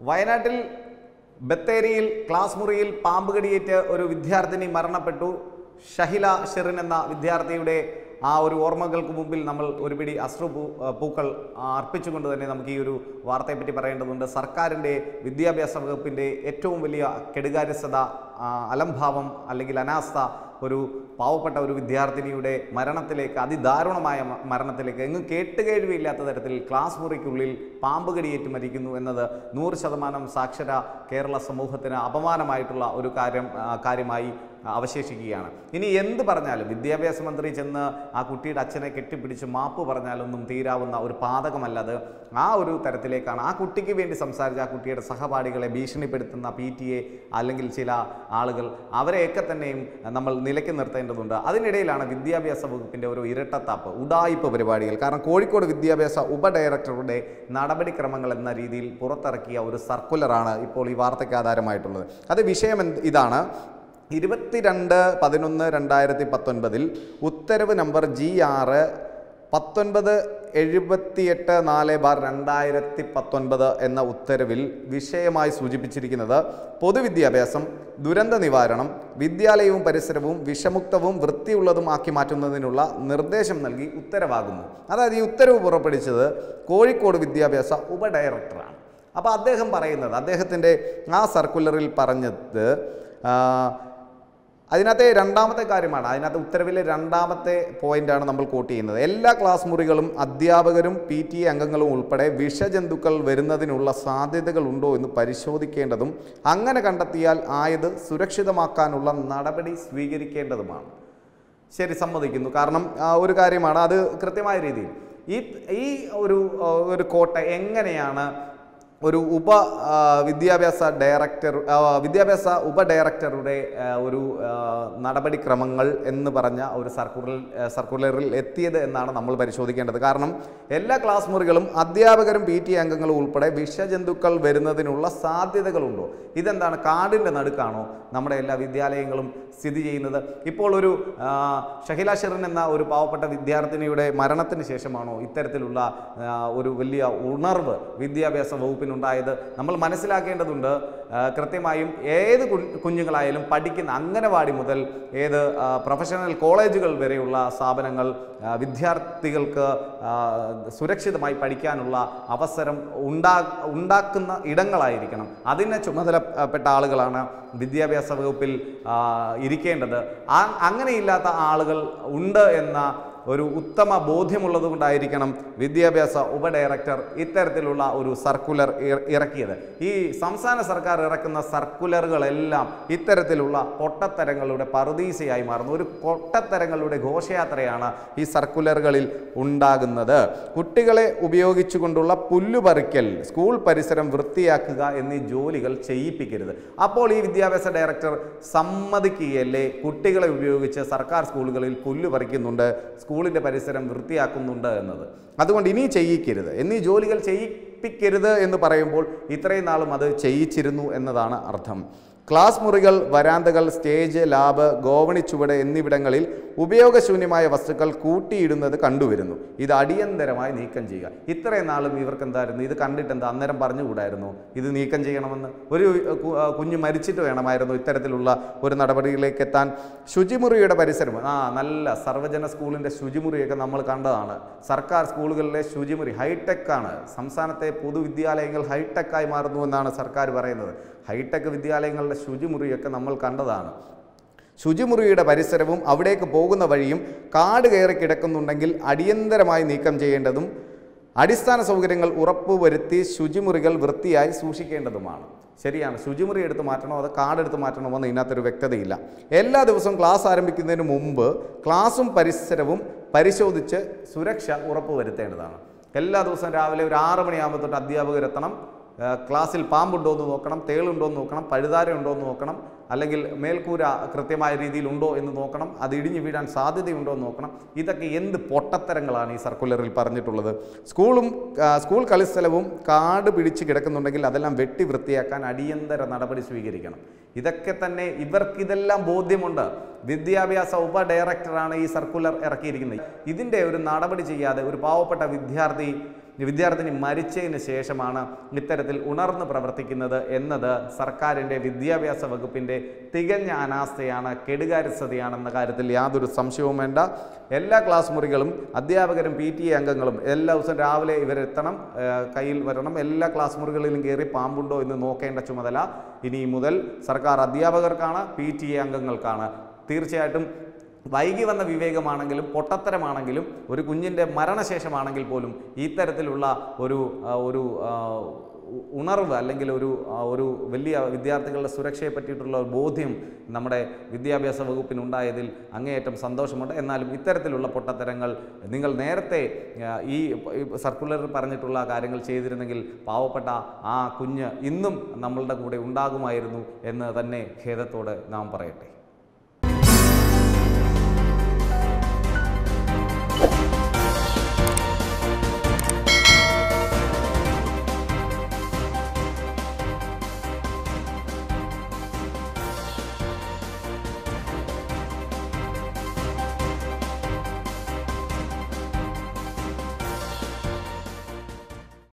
വയനാട്ടിൽ ബത്തേരിയിൽ ക്ലാസ് മുറിയിൽ പാമ്പ് കടിയേറ്റ് ഒരു വിദ്യാർത്ഥിനി മരണപ്പെട്ടു ഷഹില ഷെറിൻ എന്ന വിദ്യാർത്ഥിയുടെ ആ ഒരു ഓർമ്മകൾക്ക് മുമ്പിൽ നമ്മൾ ഒരു പിടി അശ്രു പൂ ആ, പൂക്കൾ ആ, അർപ്പിച്ചുകൊണ്ട് തന്നെ നമുക്ക് ഈ ഒരു വാർത്തയെപ്പറ്റി പറയേണ്ടതുണ്ട് സർക്കാരിൻ്റെ വിദ്യാഭ്യാസ വകുപ്പിൻ്റെ ഏറ്റവും വലിയ കെടുകാര്യസ്ഥത ആ, അലംഭാവം അല്ലെങ്കിൽ അനാസ്ഥ ഒരു പാവപ്പെട്ട ഒരു വിദ്യാർത്ഥിനിയുടെ മരണത്തിലേക്ക് അതിദാരുണമായ മ- മരണത്തിലേക്ക് എങ്ങും കേട്ടുകേഴ്വിയില്ലാത്ത തരത്തിൽ ക്ലാസ് മുറിക്കുള്ളിൽ പാമ്പ് കടിയേറ്റ് മരിക്കുന്നു എന്നത് നൂറ് ശതമാനം സാക്ഷര കേരള സമൂഹത്തിന് അപമാനമായിട്ടുള്ള ഒരു കാര്യം ആ, കാര്യമായി അവശേഷിക്കുകയാണ് ഇനി എന്ത് പറഞ്ഞാലും വിദ്യാഭ്യാസ മന്ത്രി ചെന്ന് ആ കുട്ടിയുടെ അച്ഛനെ കെട്ടിപ്പിടിച്ച് മാപ്പ് പറഞ്ഞാലൊന്നും തീരാവുന്ന ഒരു പാതകമല്ലത് ആ ഒരു തരത്തിലേക്കാണ് ആ കുട്ടിക്ക് വേണ്ടി സംസാരിച്ച ആ കുട്ടിയുടെ സഹപാഠികളെ ഭീഷണിപ്പെടുത്തുന്ന പി ടി എ അല്ലെങ്കിൽ ചില ആളുകൾ അവരെയൊക്കെ തന്നെയും നമ്മൾ നിലയ്ക്ക് നിർത്തേണ്ടതുണ്ട് അതിനിടയിലാണ് വിദ്യാഭ്യാസ വകുപ്പിൻ്റെ ഒരു ഇരട്ടത്താപ്പ് ഉഡായിപ്പ് പരിപാടികൾ കാരണം കോഴിക്കോട് വിദ്യാഭ്യാസ ഉപഡയറക്ടറുടെ നടപടിക്രമങ്ങൾ എന്ന രീതിയിൽ പുറത്തിറക്കിയ ഒരു സർക്കുലറാണ് ഇപ്പോൾ ഈ വാർത്തയ്ക്ക് ആധാരമായിട്ടുള്ളത് അത് വിഷയം എന്ത് ഇതാണ് ഇരുപത്തിരണ്ട് പതിനൊന്ന് രണ്ടായിരത്തി പത്തൊൻപതിൽ ഉത്തരവ് നമ്പർ ജി ആറ് പത്തൊൻപത് എഴുപത്തിയെട്ട് നാല് ബാർ രണ്ടായിരത്തി പത്തൊൻപത് എന്ന ഉത്തരവിൽ വിഷയമായി സൂചിപ്പിച്ചിരിക്കുന്നത് പൊതുവിദ്യാഭ്യാസം ദുരന്ത നിവാരണം വിദ്യാലയവും പരിസരവും വിഷമുക്തവും വൃത്തിയുള്ളതും ആക്കി മാറ്റുന്നതിനുള്ള നിർദ്ദേശം നൽകി ഉത്തരവാകുന്നു അതായത് ഈ ഉത്തരവ് പുറപ്പെടുവിച്ചത് കോഴിക്കോട് വിദ്യാഭ്യാസ ഉപഡയറക്ടറാണ് അപ്പോൾ അദ്ദേഹം പറയുന്നത് അദ്ദേഹത്തിൻ്റെ ആ സർക്കുലറിൽ പറഞ്ഞത് ആ, അതിനകത്തെ രണ്ടാമത്തെ കാര്യമാണ് അതിനകത്ത് ഉത്തരവിലെ രണ്ടാമത്തെ പോയിന്റാണ് നമ്മൾ കോട്ട് ചെയ്യുന്നത് എല്ലാ ക്ലാസ് മുറികളും അധ്യാപകരും പി ടി എ അംഗങ്ങളും ഉൾപ്പെടെ വിഷജന്തുക്കൾ വരുന്നതിനുള്ള സാധ്യതകൾ ഉണ്ടോ എന്ന് പരിശോധിക്കേണ്ടതും അങ്ങനെ കണ്ടെത്തിയാൽ ആയത് സുരക്ഷിതമാക്കാനുള്ള നടപടി സ്വീകരിക്കേണ്ടതുമാണ് ശരി സമ്മതിക്കുന്നു കാരണം ആ, ഒരു കാര്യമാണ് അത് കൃത്യമായ രീതിയിൽ ഈ ഈ ഒരു ആ, ഒരു കോട്ട എങ്ങനെയാണ് ഒരു ഉപ ആ, വിദ്യാഭ്യാസ ഡയറക്ടർ ആ, വിദ്യാഭ്യാസ ഉപ ഡയറക്ടറുടെ ആ, ഒരു ആ, നടപടിക്രമങ്ങൾ എന്ന് പറഞ്ഞ ഒരു സർക്കുലറിൽ ആ, സർക്കുലറിൽ എത്തിയത് എന്നാണ് നമ്മൾ പരിശോധിക്കേണ്ടത് കാരണം എല്ലാ ക്ലാസ് മുറികളും അധ്യാപകരും പി ടി അംഗങ്ങളും ഉൾപ്പെടെ വിഷജന്തുക്കൾ വരുന്നതിനുള്ള സാധ്യതകളുണ്ടോ ഇതെന്താണ് കാടിൻ്റെ നടുക്കാണോ നമ്മുടെ എല്ലാ വിദ്യാലയങ്ങളും സ്ഥിതി ചെയ്യുന്നത് ഇപ്പോൾ ഒരു ആ, ഷഹില ഷെറിൻ എന്ന ഒരു പാവപ്പെട്ട വിദ്യാർത്ഥിനിയുടെ മരണത്തിന് ശേഷമാണോ ഇത്തരത്തിലുള്ള ആ, ഒരു വലിയ ഉണർവ് വിദ്യാഭ്യാസ വകുപ്പിനുണ്ടായത് നമ്മൾ മനസ്സിലാക്കേണ്ടതുണ്ട് ആ, കൃത്യമായും ഏത് കു- കുഞ്ഞുങ്ങളായാലും പഠിക്കുന്ന അംഗനവാടി മുതൽ ഏത് ആ, പ്രൊഫഷണൽ കോളേജുകൾ വരെയുള്ള സ്ഥാപനങ്ങൾ ആ, വിദ്യാർത്ഥികൾക്ക് ആ, സുരക്ഷിതമായി പഠിക്കാനുള്ള അവസരം ഉണ്ടാ ഉണ്ടാക്കുന്ന ഇടങ്ങളായിരിക്കണം അതിന് ചുമതലപ്പെട്ട ആളുകളാണ് വിദ്യാഭ്യാസ വകുപ്പിൽ ആ, ഇരിക്കേണ്ടത് ആ അങ്ങനെയില്ലാത്ത ആളുകൾ ഉണ്ട് എന്ന ഒരു ഉത്തമ ബോധ്യമുള്ളത് കൊണ്ടായിരിക്കണം വിദ്യാഭ്യാസ ഉപഡയറക്ടർ ഇത്തരത്തിലുള്ള ഒരു സർക്കുലർ ഇറ- ഇറക്കിയത് ഈ സംസ്ഥാന സർക്കാർ ഇറക്കുന്ന സർക്കുലറുകളെല്ലാം ഇത്തരത്തിലുള്ള പൊട്ടത്തരങ്ങളുടെ പറുദീസയായി മാറുന്നു ഒരു പൊട്ടത്തരങ്ങളുടെ ഘോഷയാത്രയാണ് ഈ സർക്കുലറുകളിൽ ഉണ്ടാകുന്നത് കുട്ടികളെ ഉപയോഗിച്ചുകൊണ്ടുള്ള പുല്ലുപറിക്കൽ സ്കൂൾ പരിസരം വൃത്തിയാക്കുക എന്നീ ജോലികൾ ചെയ്യിപ്പിക്കരുത് അപ്പോൾ ഈ വിദ്യാഭ്യാസ ഡയറക്ടർ സമ്മതിക്കുകയല്ലേ കുട്ടികളെ ഉപയോഗിച്ച് സർക്കാർ സ്കൂളുകളിൽ പുല്ല് പറിക്കുന്നുണ്ട് സ്കൂളിൻ്റെ പരിസരം വൃത്തിയാക്കുന്നുണ്ട് എന്നത് അതുകൊണ്ട് ഇനി ചെയ്യിക്കരുത് എന്നീ ജോലികൾ ചെയ്യിപ്പിക്കരുത് എന്ന് പറയുമ്പോൾ ഇത്രയും നാളും അത് ചെയ്യിച്ചിരുന്നു എന്നതാണ് അർത്ഥം ക്ലാസ് മുറികൾ വരാന്തകൾ സ്റ്റേജ് ലാബ് ഗോവണി ചുവട് എന്നിവിടങ്ങളിൽ ഉപയോഗശൂന്യമായ വസ്തുക്കൾ കൂട്ടിയിടുന്നത് കണ്ടുവരുന്നു ഇത് അടിയന്തരമായി നീക്കം ചെയ്യുക ഇത്രയും നാളും ഇവർക്ക് എന്തായിരുന്നു ഇത് കണ്ടിട്ട് എന്താ അന്നേരം പറഞ്ഞുകൂടായിരുന്നു ഇത് നീക്കം ചെയ്യണമെന്ന് ഒരു കു- ആ, കുഞ്ഞ് മരിച്ചിട്ട് വേണമായിരുന്നു ഇത്തരത്തിലുള്ള ഒരു നടപടിയിലേക്ക് എത്താൻ ശുചിമുറിയുടെ പരിസരം ആ നല്ല സർവജന സ്കൂളിൻ്റെ ശുചിമുറിയൊക്കെ നമ്മൾ കണ്ടതാണ് സർക്കാർ സ്കൂളുകളിലെ ശുചിമുറി ഹൈടെക് ആണ് സംസ്ഥാനത്തെ പൊതുവിദ്യാലയങ്ങൾ ഹൈടെക്കായി മാറുന്നു എന്നാണ് സർക്കാർ പറയുന്നത് ഹൈടെക് വിദ്യാലയങ്ങളുടെ ശുചിമുറിയൊക്കെ നമ്മൾ കണ്ടതാണ് ശുചിമുറിയുടെ പരിസരവും അവിടേക്ക് പോകുന്ന വഴിയും കാട് കയറി കിടക്കുന്നുണ്ടെങ്കിൽ അടിയന്തരമായി നീക്കം ചെയ്യേണ്ടതും അടിസ്ഥാന സൗകര്യങ്ങൾ ഉറപ്പുവരുത്തി ശുചിമുറികൾ വൃത്തിയായി സൂക്ഷിക്കേണ്ടതുമാണ് ശരിയാണ് ശുചിമുറി എടുത്ത് മാറ്റണോ അതോ കാർഡ് എടുത്ത് മാറ്റണോ എന്ന് ഇതിനകത്തൊരു വ്യക്തതയില്ല എല്ലാ ദിവസവും ക്ലാസ് ആരംഭിക്കുന്നതിന് മുമ്പ് ക്ലാസും പരിസരവും പരിശോധിച്ച് സുരക്ഷ ഉറപ്പുവരുത്തേണ്ടതാണ് എല്ലാ ദിവസവും രാവിലെ ഒരു ആറ് മണിയാകുമ്പോൾ തൊട്ട് അധ്യാപകരെത്തണം ആ, ക്ലാസ്സിൽ പാമ്പുണ്ടോ എന്ന് നോക്കണം തേളുണ്ടോ എന്ന് നോക്കണം പഴുതാര ഉണ്ടോ എന്ന് നോക്കണം അല്ലെങ്കിൽ മേൽക്കൂര കൃത്യമായ രീതിയിൽ ഉണ്ടോ എന്ന് നോക്കണം അത് ഇടിഞ്ഞു വീഴാൻ സാധ്യതയുണ്ടോ എന്ന് നോക്കണം ഇതൊക്കെ എന്ത് പൊട്ടത്തരങ്ങളാണ് ഈ സർക്കുലറിൽ പറഞ്ഞിട്ടുള്ളത് സ്കൂളും ആ, സ്കൂൾ കളിസ്ഥലവും കാട് പിടിച്ച് കിടക്കുന്നുണ്ടെങ്കിൽ അതെല്ലാം വെട്ടി വൃത്തിയാക്കാൻ അടിയന്തര നടപടി സ്വീകരിക്കണം ഇതൊക്കെ തന്നെ ഇവർക്കിതെല്ലാം ബോധ്യമുണ്ട് വിദ്യാഭ്യാസ ഉപ ഡയറക്ടറാണ് ഈ സർക്കുലർ ഇറക്കിയിരിക്കുന്നത് ഇതിൻ്റെ ഒരു നടപടി ചെയ്യാതെ ഒരു പാവപ്പെട്ട വിദ്യാർത്ഥി വിദ്യാർത്ഥിനി മരിച്ചതിന് ശേഷമാണ് ഇത്തരത്തിൽ ഉണർന്ന് പ്രവർത്തിക്കുന്നത് എന്നത് സർക്കാരിൻ്റെ വിദ്യാഭ്യാസ വകുപ്പിൻ്റെ തികഞ്ഞ അനാസ്ഥയാണ് കെടുകാര്യസ്ഥതയാണെന്ന കാര്യത്തിൽ യാതൊരു സംശയവും വേണ്ട എല്ലാ ക്ലാസ് മുറികളും അധ്യാപകരും പി ടി എ അംഗങ്ങളും എല്ലാ ദിവസവും രാവിലെ ഇവരെത്തണം ഏഹ് കയ്യിൽ വരണം എല്ലാ ക്ലാസ് മുറികളിലും കയറി പാമ്പുണ്ടോ എന്ന് നോക്കേണ്ട ചുമതല ഇനി മുതൽ സർക്കാർ അധ്യാപകർക്കാണ് പി ടി എ അംഗങ്ങൾക്കാണ് തീർച്ചയായിട്ടും വൈകി വന്ന വിവേകമാണെങ്കിലും പൊട്ടത്തരമാണെങ്കിലും ഒരു കുഞ്ഞിൻ്റെ മരണശേഷമാണെങ്കിൽ പോലും ഇത്തരത്തിലുള്ള ഒരു ആ, ഒരു ആ, ഉ- ഉണർവ് അല്ലെങ്കിൽ ഒരു ആ, ഒരു വലിയ വിദ്യാർത്ഥികളുടെ സുരക്ഷയെ പറ്റിയിട്ടുള്ള ഒരു ബോധ്യം നമ്മുടെ വിദ്യാഭ്യാസ വകുപ്പിനുണ്ടായതിൽ അങ്ങേയറ്റം സന്തോഷമുണ്ട് എന്നാലും ഇത്തരത്തിലുള്ള പൊട്ടത്തരങ്ങൾ നിങ്ങൾ നേരത്തെ ആ, ഈ ഈ സർക്കുലറിൽ പറഞ്ഞിട്ടുള്ള കാര്യങ്ങൾ ചെയ്തിരുന്നെങ്കിൽ പാവപ്പെട്ട ആ കുഞ്ഞ് ഇന്നും നമ്മളുടെ കൂടെ ഉണ്ടാകുമായിരുന്നു എന്ന് തന്നെ ഖേദത്തോടെ നാം പറയട്ടെ